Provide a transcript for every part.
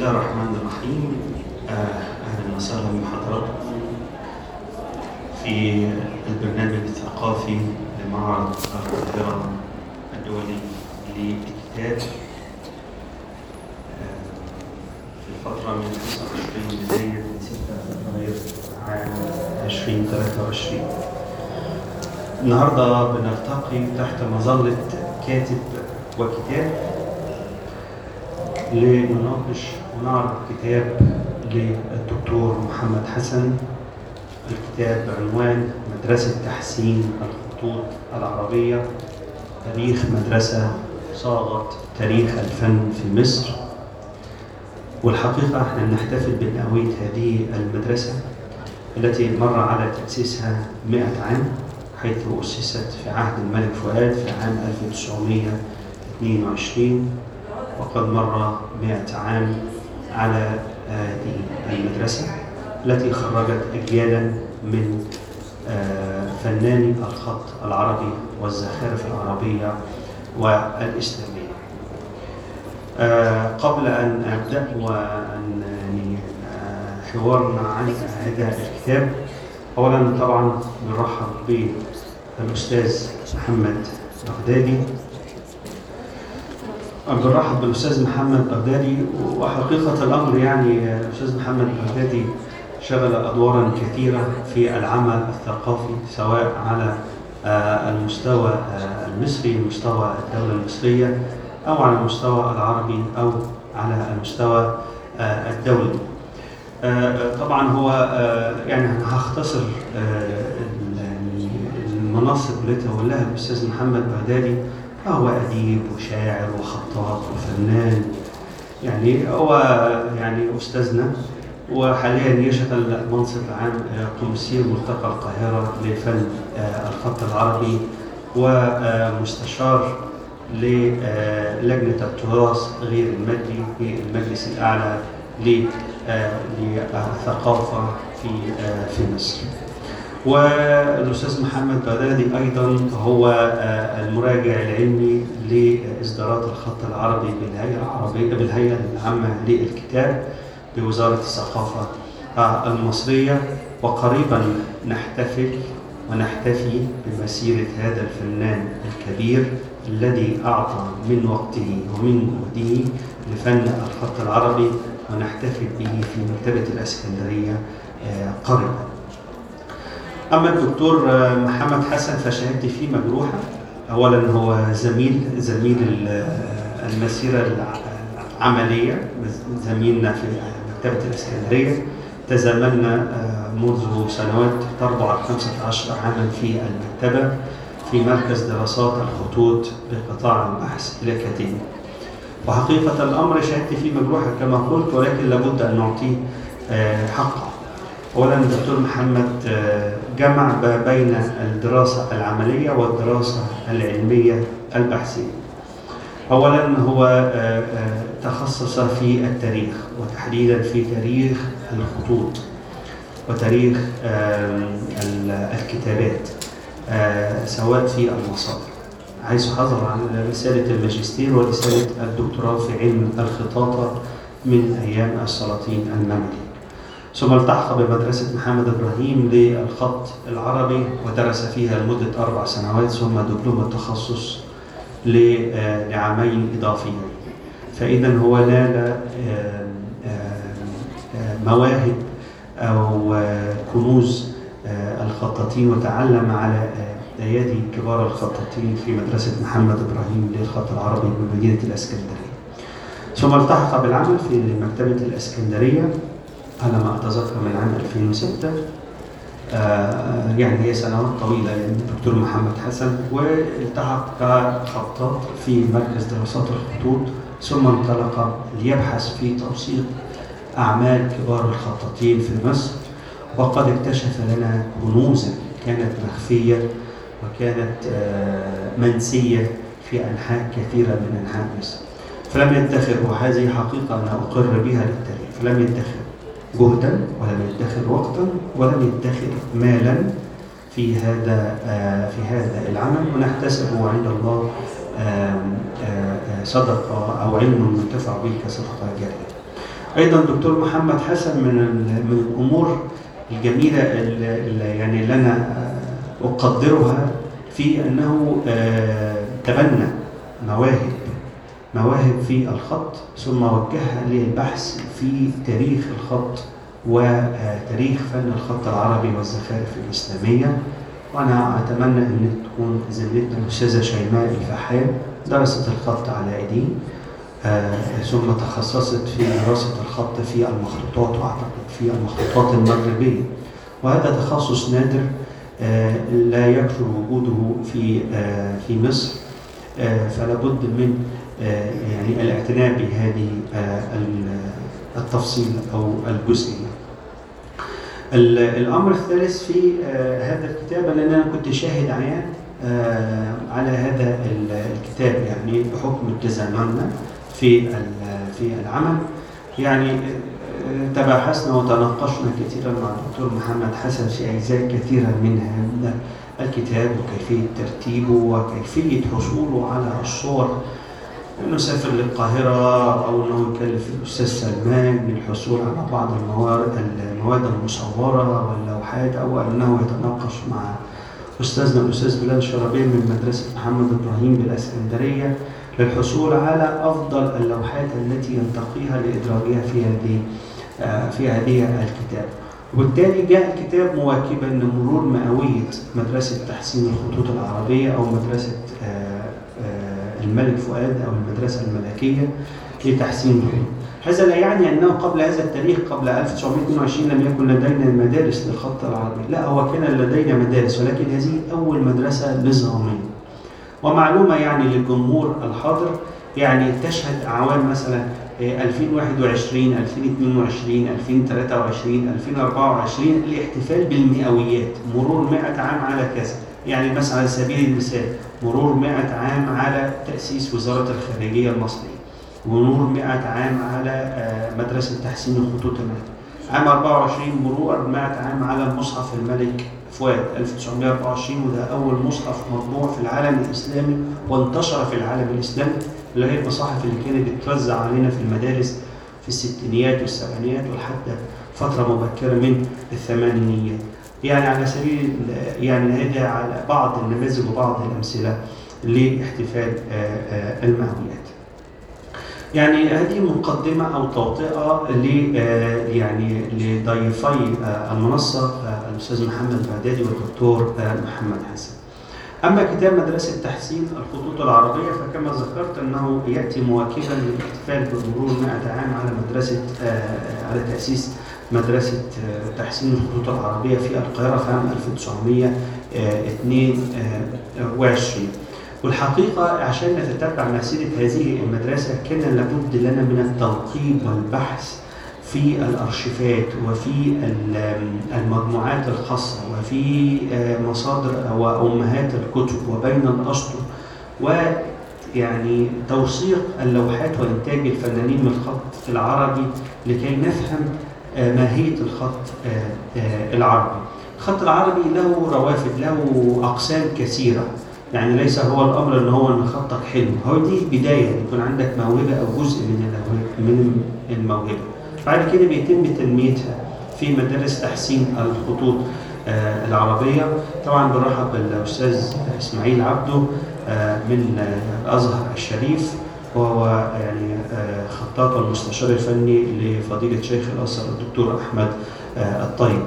الله الرحمن الرحيم آه، أهلا وسهلا بحضراتكم في البرنامج الثقافي لمعرض القاهرة الدولي للكتاب آه، في الفترة من 29 بداية ل 6 فبراير عام 2023 النهارده بنلتقي تحت مظلة كاتب وكتاب لنناقش ونعرض كتاب للدكتور محمد حسن الكتاب بعنوان مدرسة تحسين الخطوط العربية تاريخ مدرسة صاغت تاريخ الفن في مصر والحقيقة احنا بنحتفل بمئوية هذه المدرسة التي مر على تأسيسها 100 عام حيث أسست في عهد الملك فؤاد في عام 1922 وقد مر 100 عام على هذه المدرسة التي خرجت أجيالا من آه، فناني الخط العربي والزخارف العربية والإسلامية آه، قبل أن أبدأ وأن يعني آه، حوارنا عن هذا الكتاب أولا طبعا نرحب بالأستاذ محمد بغدادي بنرحب بالأستاذ محمد بغدادي وحقيقة الأمر يعني الأستاذ محمد بغدادي شغل أدوارا كثيرة في العمل الثقافي سواء على آه، المستوى آه، المصري مستوى الدولة المصرية أو على المستوى العربي أو على المستوى آه، الدولي آه، طبعا هو آه، يعني أنا هختصر آه، ال- المناصب التي تولاها الأستاذ محمد بغدادي فهو أديب وشاعر وخطاط وفنان يعني هو يعني أستاذنا وحاليا يشغل منصب عام آه، قمسير ملتقى القاهرة لفن آه، الخط العربي ومستشار للجنة التراث غير المادي في المجلس الأعلى ل- آه، للثقافة في آه، في مصر. والأستاذ محمد بغدادي أيضا هو آه، المراجع العلمي لإصدارات الخط العربي بالهيئة العربية بالهيئة العامة للكتاب بوزارة الثقافة آه، المصرية وقريبا نحتفل ونحتفي بمسيرة هذا الفنان الكبير الذي أعطى من وقته ومن جهده لفن الخط العربي ونحتفل به في مكتبة الإسكندرية آه، قريبا أما الدكتور آه، محمد حسن فشهادتي فيه مجروحة أولا هو زميل زميل ال- آه، المسيرة الع- العملية زميلنا في مكتبة الإسكندرية تزاملنا آه، منذ سنوات تربع على 15 عاما في المكتبة في مركز دراسات الخطوط بقطاع البحث الأكاديمي وحقيقة الأمر شهادتي فيه مجروحة كما قلت ولكن لابد أن نعطيه آه، حقه أولا الدكتور محمد آه، جمع ب- بين الدراسة العملية والدراسة العلمية البحثية أولا هو آه، آه، تخصص في التاريخ وتحديدا في تاريخ الخطوط وتاريخ آم، ال- الكتابات آه، سواء في المصادر حيث حضر على رسالة الماجستير ورسالة الدكتوراه في علم الخطاطة من أيام السلاطين المماليك ثم التحق بمدرسة محمد إبراهيم للخط العربي ودرس فيها لمدة أربع سنوات ثم دبلوم التخصص ل- آه، لعامين إضافيين فإذا هو نال آه، آه، آه، مواهب أو آه، كنوز آه، الخطاطين وتعلم على آه، أيادي كبار الخطاطين في مدرسة محمد إبراهيم للخط العربي بمدينة الإسكندرية ثم التحق بالعمل في مكتبة الإسكندرية على ما أتذكر من عام 2006 آه، يعني هي سنوات طويلة يعني الدكتور محمد حسن والتحق كخطاط في مركز دراسات الخطوط ثم انطلق ليبحث في توثيق أعمال كبار الخطاطين في مصر وقد اكتشف لنا كنوزا كانت مخفية وكانت آه، منسية في أنحاء كثيرة من أنحاء مصر فلم يدخر وهذه حقيقة أنا أقر بها للتاريخ فلم يدخر جهدا ولم يدخر وقتا ولم يدخر مالا في هذا آه، في هذا العمل ونحتسبه عند الله آم، آه، آه، صدقة أو علم منتفع به كصدقة جارية ايضا دكتور محمد حسن من من الامور الجميله اللي يعني اللي انا اقدرها في انه تبنى مواهب مواهب في الخط ثم وجهها للبحث في تاريخ الخط وتاريخ فن الخط العربي والزخارف الإسلامية وأنا أتمنى أن تكون زميلتنا الأستاذة شيماء الفحام درست الخط على أيديه آه ثم تخصصت في دراسة الخط في المخطوطات وأعتقد في المخطوطات المغربية وهذا تخصص نادر آه لا يكثر وجوده في آه في مصر فلا بد من يعني الاعتناء بهذه التفصيل او الجزئيه. الامر الثالث في هذا الكتاب ان انا كنت شاهد عيان على هذا الكتاب يعني بحكم تزامننا في في العمل يعني تباحثنا وتناقشنا كثيرا مع الدكتور محمد حسن في اجزاء كثيره من هذا الكتاب وكيفيه ترتيبه وكيفيه حصوله على الصور انه سافر للقاهره او انه يكلف الاستاذ سلمان للحصول على بعض المواد المواد المصوره واللوحات او انه يتناقش مع استاذنا الاستاذ بلال شرابين من مدرسه محمد ابراهيم بالاسكندريه للحصول على افضل اللوحات التي ينتقيها لادراجها في هذه في هذه الكتاب. وبالتالي جاء الكتاب مواكبا لمرور مئويه مدرسه تحسين الخطوط العربيه او مدرسه الملك فؤاد او المدرسه الملكيه لتحسين الخطوط. هذا لا يعني انه قبل هذا التاريخ قبل 1922 لم يكن لدينا مدارس للخط العربي، لا هو كان لدينا مدارس ولكن هذه اول مدرسه نظاميه. ومعلومه يعني للجمهور الحاضر يعني تشهد اعوام مثلا 2021 2022 2023 2024 الاحتفال بالمئويات مرور 100 عام على كذا يعني مثلا على سبيل المثال مرور 100 عام على تأسيس وزارة الخارجية المصرية ومرور 100 عام على مدرسة تحسين الخطوط المالية عام 24 مرور 100 عام على المصحف الملك فؤاد 1924 وده أول مصحف مطبوع في العالم الإسلامي وانتشر في العالم الإسلامي اللي هي المصاحف اللي كانت بتتوزع علينا في المدارس في الستينيات والسبعينيات ولحد فترة مبكرة من الثمانينيات يعني على سبيل يعني هذا على بعض النماذج وبعض الأمثلة لاحتفال المئويات يعني هذه مقدمة أو توطئة ل يعني لضيفي المنصة الأستاذ محمد بغدادي والدكتور محمد حسن. أما كتاب مدرسة تحسين الخطوط العربية فكما ذكرت أنه يأتي مواكبا للاحتفال بمرور 100 عام على مدرسة على تأسيس مدرسة تحسين الخطوط العربية في القاهرة في عام 1922 والحقيقة عشان نتتبع مسيرة هذه المدرسة كان لابد لنا من التنقيب والبحث في الأرشيفات وفي المجموعات الخاصة وفي مصادر وأمهات الكتب وبين الأسطر ويعني توثيق اللوحات وإنتاج الفنانين من الخط العربي لكي نفهم ماهية الخط العربي الخط العربي له روافد له أقسام كثيرة يعني ليس هو الامر ان هو ان خطك حلو هو دي البدايه يكون عندك موهبه او جزء من من الموهبه بعد كده بيتم تنميتها في مدارس تحسين الخطوط العربيه طبعا بنرحب بالاستاذ اسماعيل عبده من الازهر الشريف وهو يعني خطاط والمستشار الفني لفضيله شيخ الازهر الدكتور احمد الطيب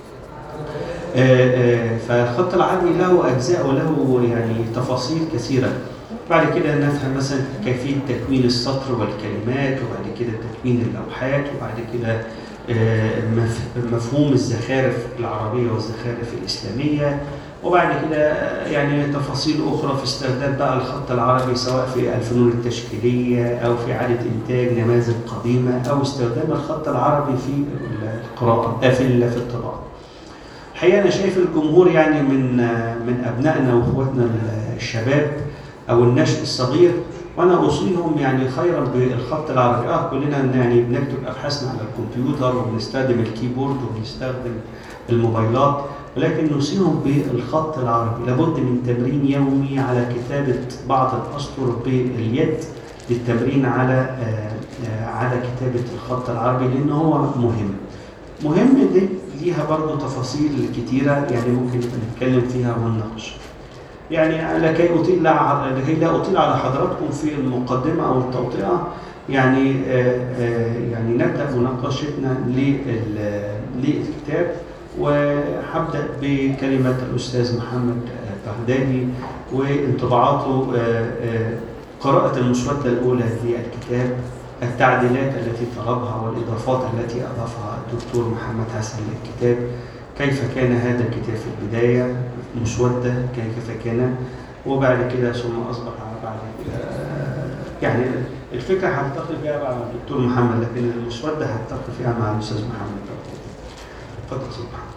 فالخط العربي له اجزاء وله يعني تفاصيل كثيره بعد كده نفهم مثلا كيفيه تكوين السطر والكلمات وبعد كده تكوين اللوحات وبعد كده مفهوم الزخارف العربيه والزخارف الاسلاميه وبعد كده يعني تفاصيل اخرى في استخدام بقى الخط العربي سواء في الفنون التشكيليه او في اعاده انتاج نماذج قديمه او استخدام الخط العربي في القراءه في في الطباعه. الحقيقه انا شايف الجمهور يعني من من ابنائنا واخواتنا الشباب او النشء الصغير وانا اوصيهم يعني خيرا بالخط العربي اه كلنا يعني بنكتب ابحاثنا على الكمبيوتر وبنستخدم الكيبورد وبنستخدم الموبايلات ولكن نوصيهم بالخط العربي لابد من تمرين يومي على كتابه بعض الاسطر باليد للتمرين على آه، على كتابة الخط العربي لأن هو مهم مهم دي ليها برضو تفاصيل كتيرة يعني ممكن نتكلم فيها ونناقش يعني لكي أطيل لكي لا أطيل على حضراتكم في المقدمة أو التوطئة يعني آه، آه، يعني نبدأ مناقشتنا لل- للكتاب وهبدأ بكلمة الأستاذ محمد بغدادي وانطباعاته آه، آه، قراءة المسودة الأولى للكتاب التعديلات التي طلبها والإضافات التي أضافها الدكتور محمد حسن للكتاب كيف كان هذا الكتاب في البداية مسودة كيف كان وبعد كده ثم أصبح بعد آه، يعني الفكرة هلتقي فيها مع الدكتور محمد لكن المسودة هلتقي فيها مع الأستاذ محمد بغدادي. اتفضل أستاذ محمد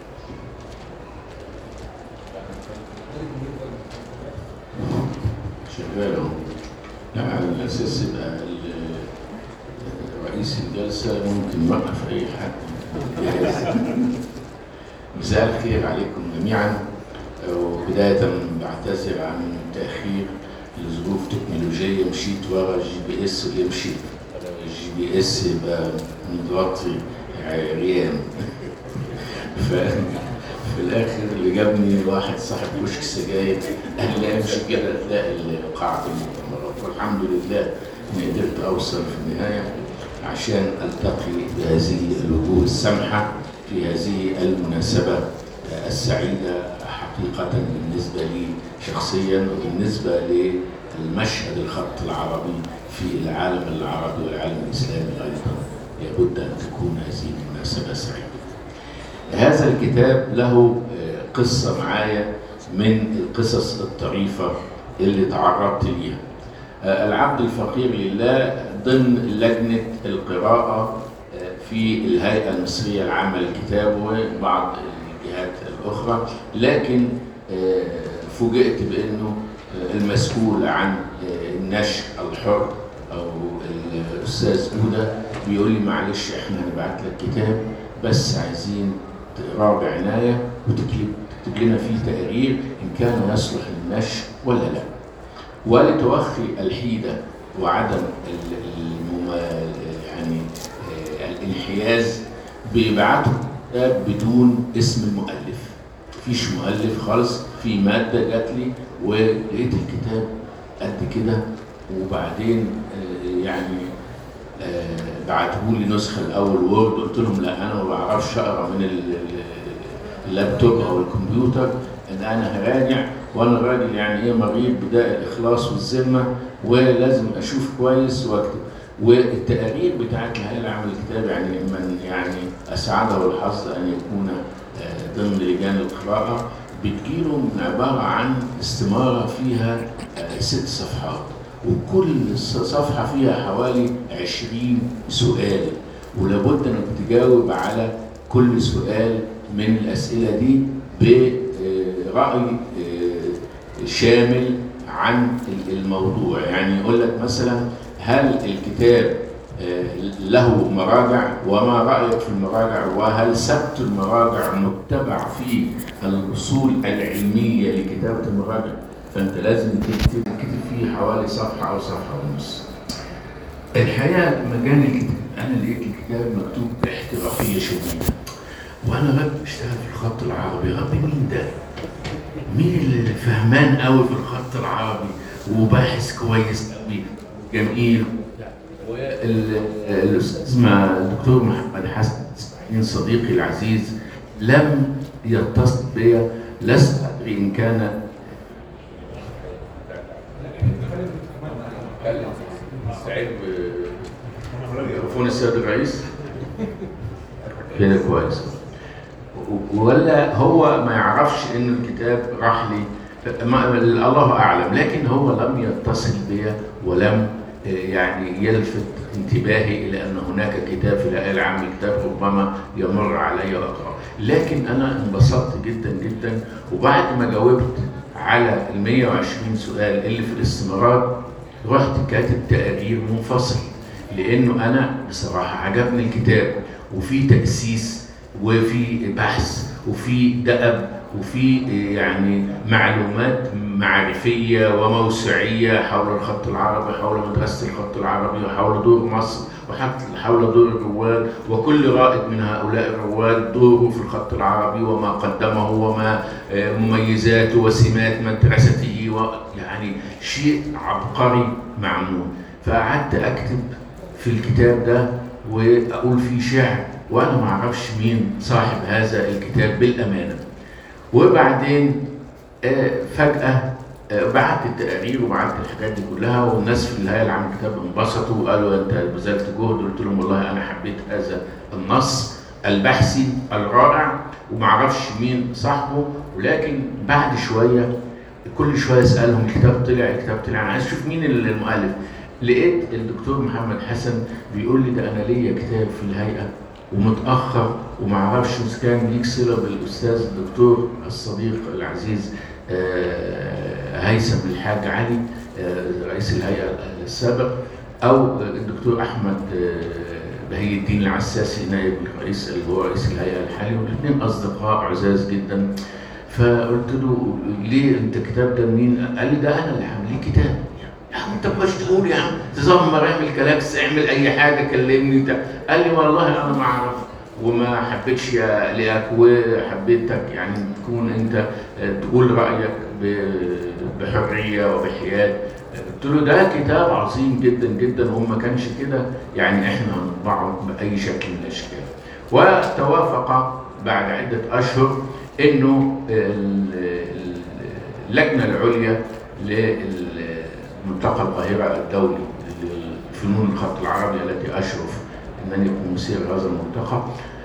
شغال اهو لا على اساس يبقى ال- رئيس الجلسه ممكن يوقف اي حد جاهز. مساء الخير عليكم جميعا وبدايه بعتذر عن التاخير لظروف تكنولوجيه مشيت ورا الجي بي اس ويمشي الجي بي اس يبقى متغطي عريان ف في الاخر اللي جابني واحد صاحب كشك سجاير قال لي امشي كده تلاقي قاعه المؤتمرات والحمد لله اني قدرت اوصل في النهايه عشان التقي بهذه الوجوه السمحه في هذه المناسبه السعيده حقيقه بالنسبه لي شخصيا وبالنسبه للمشهد الخط العربي في العالم العربي والعالم الاسلامي ايضا لابد ان تكون هذه المناسبه سعيده. هذا الكتاب له آه، قصة معايا من القصص الطريفة اللي تعرضت ليها آه، العبد الفقير لله ضمن لجنة القراءة آه، في الهيئة المصرية العامة للكتاب وبعض الجهات الأخرى لكن آه، فوجئت بأنه آه، المسؤول عن آه، النشر الحر أو الأستاذ أودة بيقول لي معلش احنا هنبعت لك كتاب بس عايزين تقراه بعناية وتكتب تكتب لنا فيه تقرير إن كان يصلح للنشر ولا لا. ولتوخي الحيدة وعدم ال- المما يعني آه، الانحياز بيبعتوا كتاب بدون اسم المؤلف. مفيش مؤلف خالص في مادة جات لي ولقيت الكتاب قد كده وبعدين آه، يعني بعتوا لي نسخه الاول وورد قلت لهم لا انا ما بعرفش اقرا من ال- ال- اللابتوب او الكمبيوتر ان انا هراجع وانا راجل يعني ايه مريض بداء الاخلاص والذمه ولازم اشوف كويس واكتب والتقارير بتاعت الهيئه العامه للكتاب يعني من يعني اسعده الحظ ان يكون آه، ضمن لجان القراءه بتجيله من عباره عن استماره فيها آه، ست صفحات وكل ص- صفحة فيها حوالي 20 سؤال ولابد انك تجاوب على كل سؤال من الأسئلة دي برأي آه، شامل عن ال- الموضوع يعني يقول لك مثلا هل الكتاب آه، له مراجع وما رأيك في المراجع وهل سبت المراجع متبع في الأصول العلمية لكتابة المراجع فانت لازم تكتب كتب فيه حوالي صفحه او صفحه ونص. الحقيقه مجال الكتاب انا لقيت الكتاب مكتوب باحترافيه شديده. وانا بقى بشتغل في الخط العربي يا رب مين ده؟ مين اللي فهمان قوي في الخط العربي وباحث كويس قوي جميل والاستاذ مع الدكتور محمد حسن صديقي العزيز لم يتصل بي لست ادري ان كان مستعد بميكروفون السيد الرئيس كده كويس ولا هو ما يعرفش ان الكتاب راح لي ما الله اعلم لكن هو لم يتصل بي ولم آه، يعني يلفت انتباهي الى ان هناك كتاب في الهيئه العامه للكتاب ربما يمر علي واقراه لكن انا انبسطت جدا جدا وبعد ما جاوبت على ال 120 سؤال اللي في الاستمارات رحت كاتب تقرير منفصل لانه انا بصراحه عجبني الكتاب وفي تاسيس وفي بحث وفي دأب وفي يعني معلومات معرفية وموسوعية حول الخط العربي حول مدرسة الخط العربي وحول دور مصر وحول دور الرواد وكل رائد من هؤلاء الرواد دوره في الخط العربي وما قدمه وما مميزاته وسمات مدرسته ويعني شيء عبقري معمول فقعدت أكتب في الكتاب ده وأقول فيه شعر وأنا ما أعرفش مين صاحب هذا الكتاب بالأمانة وبعدين فجأة بعت التقارير وبعت الحاجات دي كلها والناس في الهيئه العامه للكتاب انبسطوا وقالوا انت بذلت جهد قلت لهم والله انا حبيت هذا النص البحثي الرائع وما اعرفش مين صاحبه ولكن بعد شويه كل شويه اسالهم الكتاب طلع الكتاب طلع انا عايز اشوف مين المؤلف لقيت الدكتور محمد حسن بيقول لي ده انا ليا كتاب في الهيئه ومتاخر وما اعرفش اذا كان ليك صله بالاستاذ الدكتور الصديق العزيز هيثم الحاج علي رئيس الهيئه السابق او الدكتور احمد بهي الدين العساسي نائب الرئيس اللي هو رئيس الهيئه الحالي والاثنين اصدقاء عزاز جدا فقلت له ليه انت كتاب ده مين؟ قال لي ده انا اللي عامل ليه كتاب يا عم انت مش تقول يا عم تزمر اعمل كلاكس اعمل اي حاجه كلمني انت قال لي والله انا ما اعرف وما حبيتش الاقيك وحبيتك يعني تكون انت تقول رايك بحريه وبحياد قلت له ده كتاب عظيم جدا جدا وما كانش كده يعني احنا هنطبعه باي شكل من الاشكال وتوافق بعد عده اشهر انه اللجنه العليا لملتقى القاهره الدولي لفنون الخط العربي التي اشرف انني اكون مسير هذا الملتقى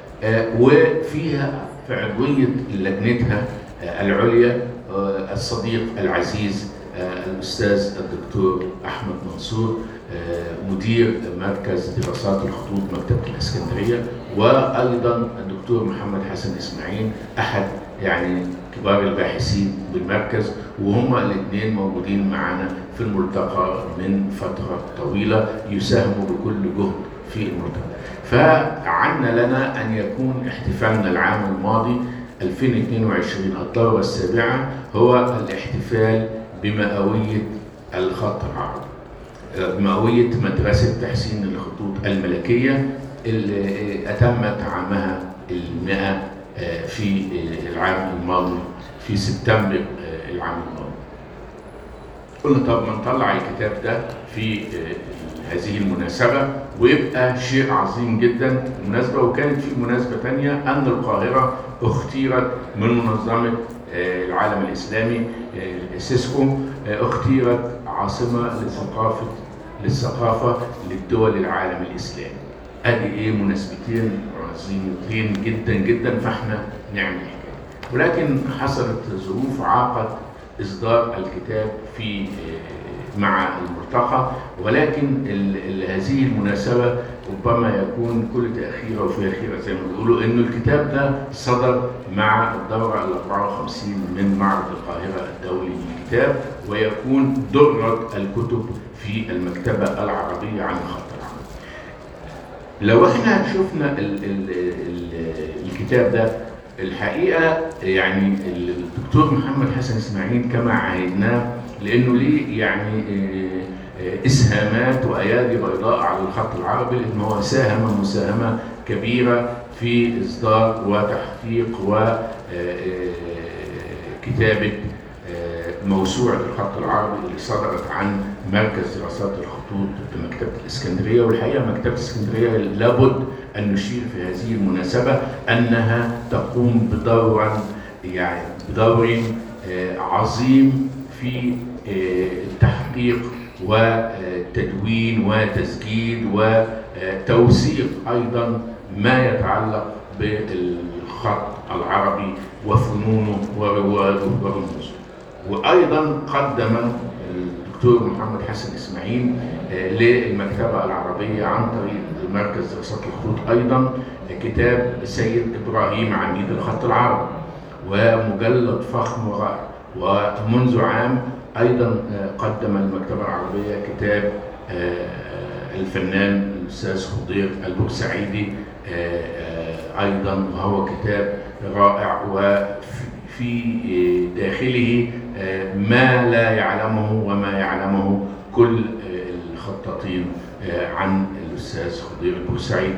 وفيها في عضويه لجنتها العليا الصديق العزيز الاستاذ الدكتور احمد منصور مدير مركز دراسات الخطوط مكتبه الاسكندريه وايضا الدكتور محمد حسن اسماعيل احد يعني كبار الباحثين بالمركز وهما الاثنين موجودين معنا في الملتقى من فتره طويله يساهموا بكل جهد في الملتقى. فعنا لنا ان يكون احتفالنا العام الماضي 2022 الدوره السابعه هو الاحتفال بمئويه الخط العربي. مئويه مدرسه تحسين الخطوط الملكيه اللي اتمت عامها المئة في العام الماضي في سبتمبر العام الماضي. قلنا طب ما نطلع الكتاب ده في هذه المناسبة ويبقى شيء عظيم جدا مناسبة وكانت في مناسبة تانية أن القاهرة اختيرت من منظمة العالم الإسلامي سيسكو اختيرت عاصمة للثقافة للثقافة للدول العالم الإسلامي. ادي ايه مناسبتين عظيمتين جدا جدا فاحنا نعمل حكايه ولكن حصلت ظروف عاقت اصدار الكتاب في مع الملتقى ولكن ال ال هذه المناسبه ربما يكون كل تاخير وفيها خيره زي ما بيقولوا انه الكتاب ده صدر مع الدوره ال 54 من معرض القاهره الدولي للكتاب ويكون درة الكتب في المكتبه العربيه عن الخط العربي. لو احنا شفنا ال ال ال الكتاب ده الحقيقه يعني الدكتور محمد حسن اسماعيل كما عهدناه لانه ليه يعني اسهامات وايادي بيضاء على الخط العربي لان هو ساهم مساهمه كبيره في اصدار وتحقيق وكتابه موسوعه الخط العربي اللي صدرت عن مركز دراسات الخطوط بمكتبه الاسكندريه والحقيقه مكتبه الاسكندريه لابد ان نشير في هذه المناسبه انها تقوم بدورا يعني بدور عظيم في التحقيق وتدوين وتسجيل وتوثيق ايضا ما يتعلق بالخط العربي وفنونه ورواده ورموزه. وايضا قدم الدكتور محمد حسن اسماعيل للمكتبه العربيه عن طريق مركز دراسات الخطوط ايضا كتاب السيد ابراهيم عميد الخط العربي ومجلد فخم ورائع ومنذ عام ايضا قدم المكتبه العربيه كتاب الفنان الاستاذ خضير البورسعيدي أيضا وهو كتاب رائع وفي داخله ما لا يعلمه وما يعلمه كل الخطاطين عن الأستاذ خضير البورسعيد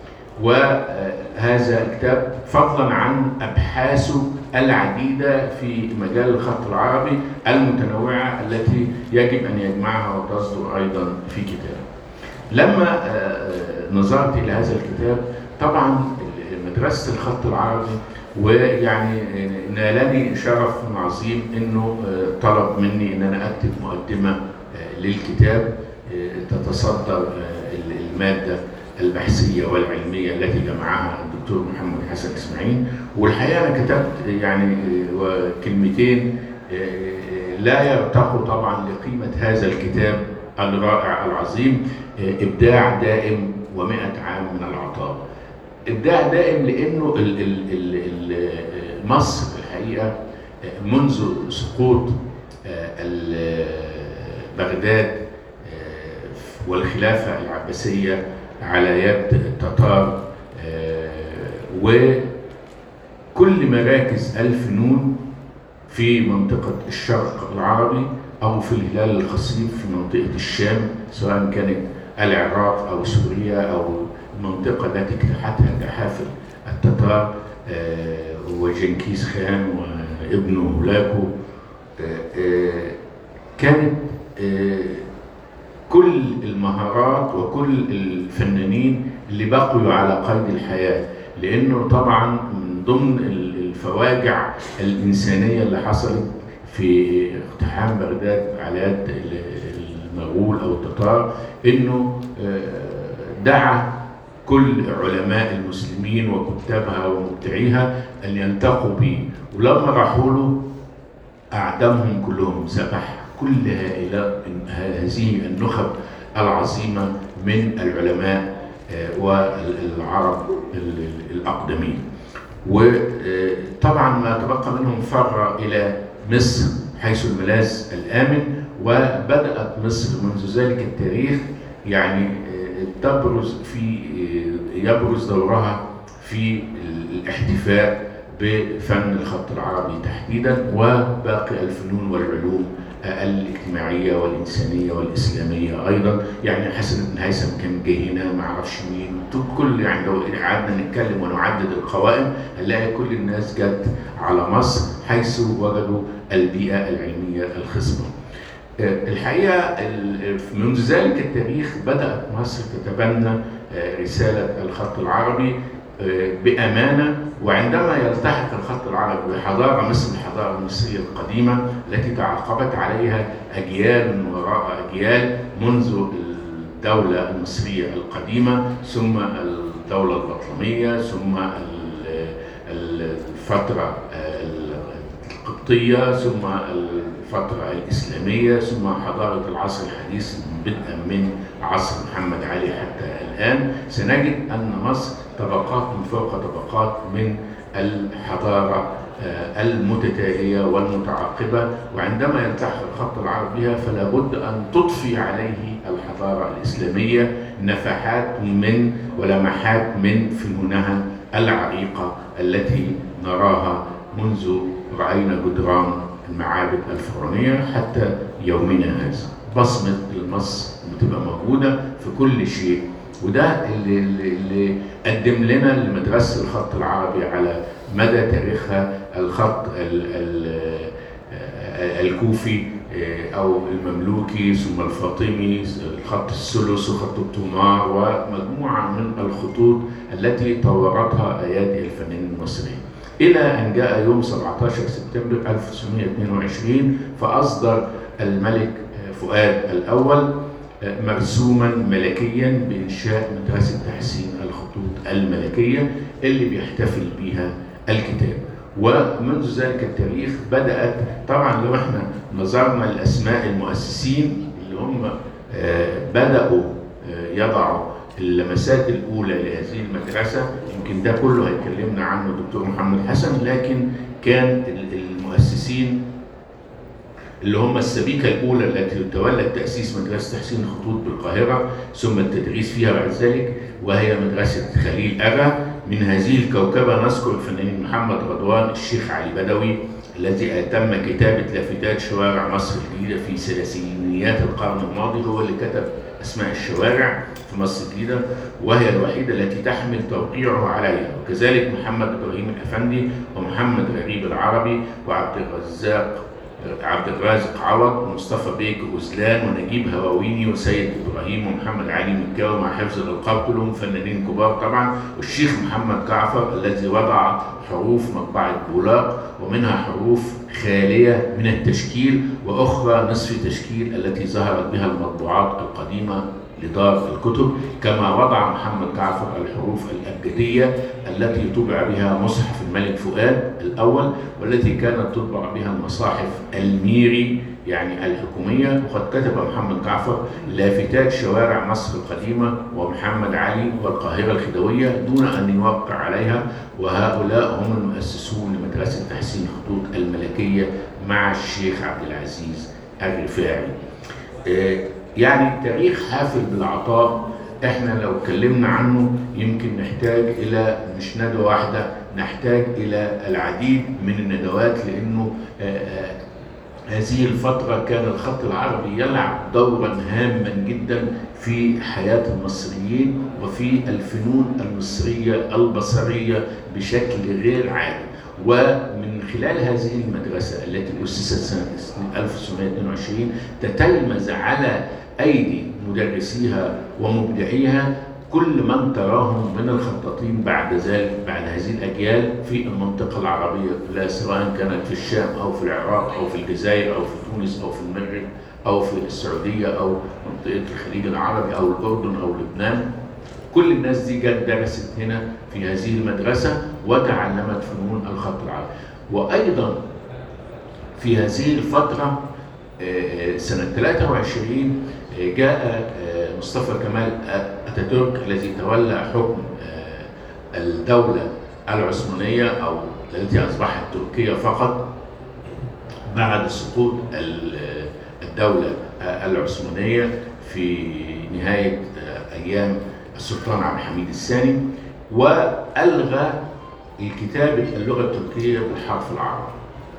وهذا الكتاب فضلا عن أبحاثه العديدة في مجال الخط العربي المتنوعة التي يجب أن يجمعها وتصدر أيضا في كتاب لما نظرت إلى هذا الكتاب طبعا مدرسة الخط العربي ويعني نالني شرف عظيم انه طلب مني ان انا اكتب مقدمه للكتاب تتصدر الماده البحثيه والعلميه التي جمعها الدكتور محمد حسن اسماعيل والحقيقه انا كتبت يعني كلمتين لا يرتقوا طبعا لقيمه هذا الكتاب الرائع العظيم ابداع دائم ومئة عام من العطاء ابداع دائم لانه ال ال ال مصر الحقيقه منذ سقوط بغداد والخلافه العباسيه على يد التتار وكل مراكز الفنون في منطقه الشرق العربي او في الهلال الخصيب في منطقه الشام سواء كانت العراق او سوريا او المنطقة التي اجتاحتها جحافل التتار وجنكيز خان وابنه هولاكو كانت كل المهارات وكل الفنانين اللي بقوا على قيد الحياة لأنه طبعا من ضمن الفواجع الإنسانية اللي حصلت في اقتحام بغداد على يد المغول أو التتار إنه دعا كل علماء المسلمين وكتابها ومبدعيها ان يلتقوا به ولما راحوا له اعدمهم كلهم ذبح كل هذه النخب العظيمه من العلماء والعرب الاقدمين وطبعا ما تبقى منهم فر الى مصر حيث الملاذ الامن وبدات مصر منذ ذلك التاريخ يعني تبرز في يبرز دورها في الاحتفاء بفن الخط العربي تحديدا وباقي الفنون والعلوم الاجتماعيه والانسانيه والاسلاميه ايضا يعني حسن بن هيثم كان جاي هنا ما اعرفش مين كل يعني لو قعدنا نتكلم ونعدد القوائم هنلاقي كل الناس جت على مصر حيث وجدوا البيئه العلميه الخصبه. الحقيقه منذ ذلك التاريخ بدات مصر تتبنى رساله الخط العربي بامانه وعندما يلتحق الخط العربي بحضاره مثل الحضاره المصريه القديمه التي تعاقبت عليها اجيال وراء اجيال منذ الدوله المصريه القديمه ثم الدوله البطلميه ثم الفتره القبطيه ثم الفتره الاسلاميه ثم حضاره العصر الحديث بدءا من عصر محمد علي حتى الان سنجد ان مصر طبقات من فوق طبقات من الحضاره المتتاليه والمتعاقبه وعندما يلتحق الخط العربي بها فلا بد ان تضفي عليه الحضاره الاسلاميه نفحات من ولمحات من فنونها العريقه التي نراها منذ راينا جدران المعابد الفرعونيه حتى يومنا هذا بصمه المصر بتبقى موجوده في كل شيء وده اللي, اللي قدم لنا لمدرسه الخط العربي على مدى تاريخها الخط ال ال الكوفي او المملوكي ثم الفاطمي الخط الثلث وخط التمار ومجموعه من الخطوط التي طورتها ايادي الفنانين المصريين الى ان جاء يوم 17 سبتمبر 1922 فاصدر الملك فؤاد الاول مرسوما ملكيا بانشاء مدرسه تحسين الخطوط الملكيه اللي بيحتفل بها الكتاب ومنذ ذلك التاريخ بدات طبعا لو احنا نظرنا لاسماء المؤسسين اللي هم بداوا يضعوا اللمسات الاولى لهذه المدرسه يمكن ده كله هيكلمنا عنه الدكتور محمد حسن لكن كان المؤسسين اللي هم السبيكه الاولى التي تولت تاسيس مدرسه تحسين الخطوط بالقاهره ثم التدريس فيها بعد ذلك وهي مدرسه خليل اغا من هذه الكوكبة نذكر الفنانين محمد رضوان الشيخ علي بدوي الذي أتم كتابة لافتات شوارع مصر الجديدة في ثلاثينيات القرن الماضي هو اللي كتب أسماء الشوارع في مصر الجديدة وهي الوحيدة التي تحمل توقيعه عليها وكذلك محمد إبراهيم الأفندي ومحمد غريب العربي وعبد الرزاق عبد الرازق عوض ومصطفى بيك غزلان ونجيب هواويني وسيد ابراهيم ومحمد علي مكاوي مع حفظ الالقاب كلهم فنانين كبار طبعا والشيخ محمد جعفر الذي وضع حروف مطبعه بولاق ومنها حروف خاليه من التشكيل واخرى نصف تشكيل التي ظهرت بها المطبوعات القديمه لدار الكتب كما وضع محمد جعفر الحروف الأبجدية التي طبع بها مصحف الملك فؤاد الأول والتي كانت تطبع بها المصاحف الميري يعني الحكومية وقد كتب محمد جعفر لافتات شوارع مصر القديمة ومحمد علي والقاهرة الخديوية دون أن يوقع عليها وهؤلاء هم المؤسسون لمدرسة تحسين خطوط الملكية مع الشيخ عبد العزيز الرفاعي. آه، يعني تاريخ حافل بالعطاء احنا لو اتكلمنا عنه يمكن نحتاج الى مش ندوه واحده نحتاج الى العديد من الندوات لانه آه، آه، هذه الفترة كان الخط العربي يلعب دورا هاما جدا في حياة المصريين وفي الفنون المصرية البصرية بشكل غير عادي ومن خلال هذه المدرسة التي أسست سنة 1922 تتلمذ على أيدي مدرسيها ومبدعيها كل من تراهم من الخطاطين بعد ذلك بعد هذه الاجيال في المنطقه العربيه كلها سواء كانت في الشام او في العراق او في الجزائر او في تونس او في المغرب او في السعوديه او منطقه الخليج العربي او الاردن او لبنان كل الناس دي جت درست هنا في هذه المدرسه وتعلمت فنون الخط العربي وايضا في هذه الفتره آه، سنه 23 آه، جاء آه، مصطفى كمال اتاتورك الذي تولى حكم آه، الدوله العثمانيه او التي اصبحت تركيا فقط بعد سقوط ال- الدوله العثمانيه في نهايه آه، ايام السلطان عبد الحميد الثاني والغى الكتابه اللغه التركيه بالحرف العربي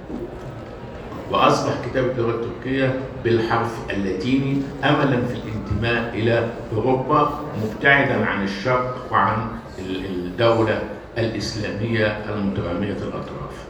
واصبح كتابه اللغه التركيه بالحرف اللاتيني املا في الانتماء الى اوروبا مبتعدا عن الشرق وعن ال- الدوله الاسلاميه المتراميه الاطراف.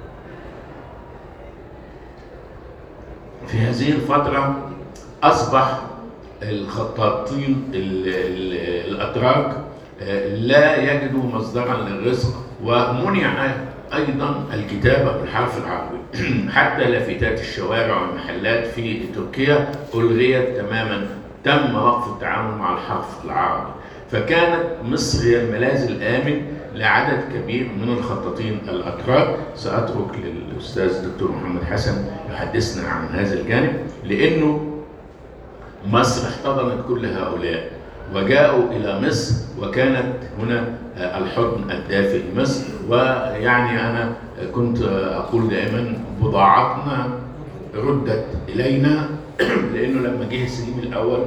في هذه الفتره اصبح الخطاطين ال- ال- الاتراك آه، لا يجدوا مصدرا للرزق ومنع ايضا الكتابه بالحرف العربي حتى لافتات الشوارع والمحلات في تركيا الغيت تماما تم وقف التعامل مع الحرف العربي فكانت مصر هي الملاذ الامن لعدد كبير من الخطاطين الاتراك ساترك للاستاذ الدكتور محمد حسن يحدثنا عن هذا الجانب لانه مصر احتضنت كل هؤلاء وجاءوا الى مصر وكانت هنا الحضن الدافئ لمصر ويعني انا كنت اقول دائما بضاعتنا ردت الينا لانه لما جه سليم الاول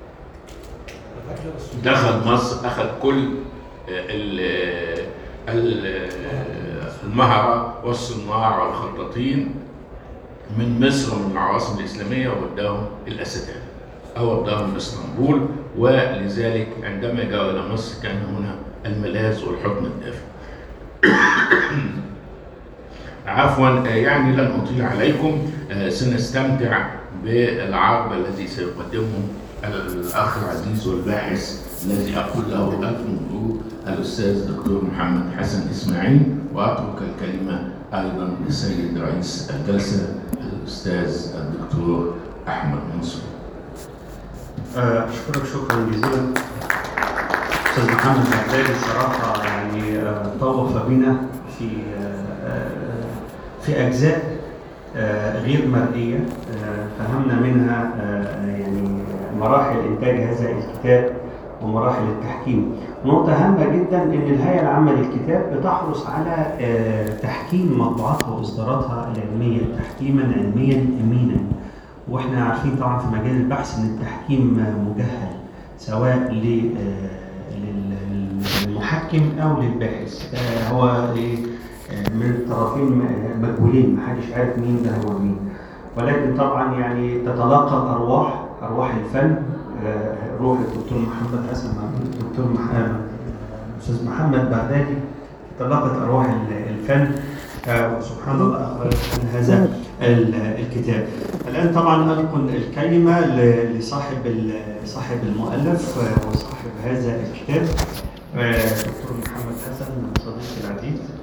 دخل مصر اخذ كل ال- ال- المهره والصناع والخطاطين من مصر ومن العواصم الاسلاميه ووداهم الاسدان او وداهم اسطنبول ولذلك عندما جاءوا الى مصر كان هنا الملاذ والحضن الدافئ. عفوا آه، يعني لن اطيل عليكم آه، سنستمتع بالعرض الذي سيقدمه الاخ العزيز والباحث الذي اقول له الف مبروك الاستاذ الدكتور محمد حسن اسماعيل واترك الكلمه ايضا لسيد رئيس الجلسه الاستاذ الدكتور احمد منصور. آه، أشكرك شكرا جزيلا أستاذ محمد العبادي الصراحة يعني آه، طوف بنا في آه، آه، في أجزاء آه، غير مرئية آه، فهمنا منها آه، يعني مراحل إنتاج هذا الكتاب ومراحل التحكيم نقطة هامة جدا إن الهيئة العامة للكتاب بتحرص على آه، تحكيم مطبوعاتها وإصداراتها العلمية تحكيما علميا أمينا واحنا عارفين طبعا في مجال البحث ان التحكيم مجهل سواء ل- آه، لل- للمحقق للمحكم او للباحث آه، هو إيه، آه، من الطرفين م- مجهولين محدش عارف مين ده هو مين ولكن طبعا يعني تتلاقى الارواح ارواح الفن آه، روح الدكتور محمد حسن مع الدكتور محمد الاستاذ محمد بغدادي تلاقت ارواح ال- الفن آه، وسبحان الله اخرج عن هذا ال- الكتاب. الان طبعا القل الكلمه ل- لصاحب ال- صاحب المؤلف آه، وصاحب هذا الكتاب آه، دكتور محمد حسن صديقي العزيز